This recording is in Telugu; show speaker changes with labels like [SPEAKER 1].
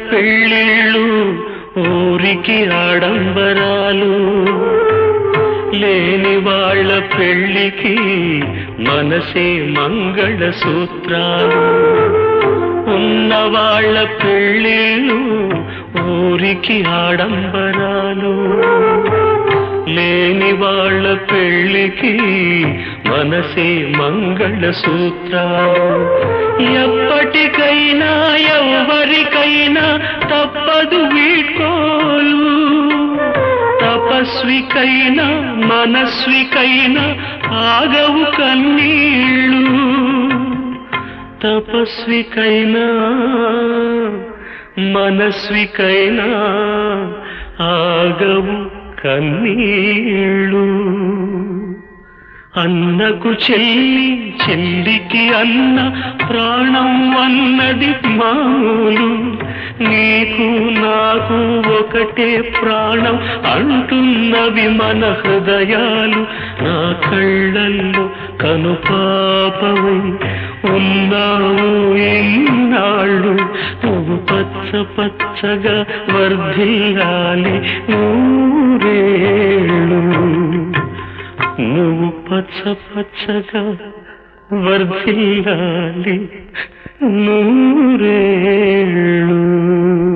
[SPEAKER 1] పెళ్ళిళ్ళు ఊరికి ఆడంబరాలు లేని వాళ్ళ పెళ్ళికి మనసే మంగళ సూత్రాలు ఉన్న వాళ్ళ పెళ్ళిళ్ళు ఊరికి ఆడంబరాలు లేని వాళ్ళ పెళ్ళికి మనసే మంగళ సూత్రాలు ఎప్పటికైనా ఎవరికైనా తప్పదు వీడ్కోలు తపస్వికైనా మనస్వికైనా ఆగవు కన్నీళ్ళు తపస్వికైనా మనస్వికైనా ఆగవు కన్నీళ్ళు అన్నకు చెల్లి చెల్లికి అన్న ప్రాణం అన్నది మామూలు నీకు నాకు ఒకటే ప్రాణం అంటున్నవి మన హృదయాలు నా కళ్ళల్లో కనుపాపవై ఉన్నావు ఎన్నాళ్ళు నువ్వు పచ్చ పచ్చగా వర్ధిల్లాలి నూరేళ్ళు నువ్వు పచ్చ పచ్చగా వర్ధిల్లాలి నూరేళ్ళు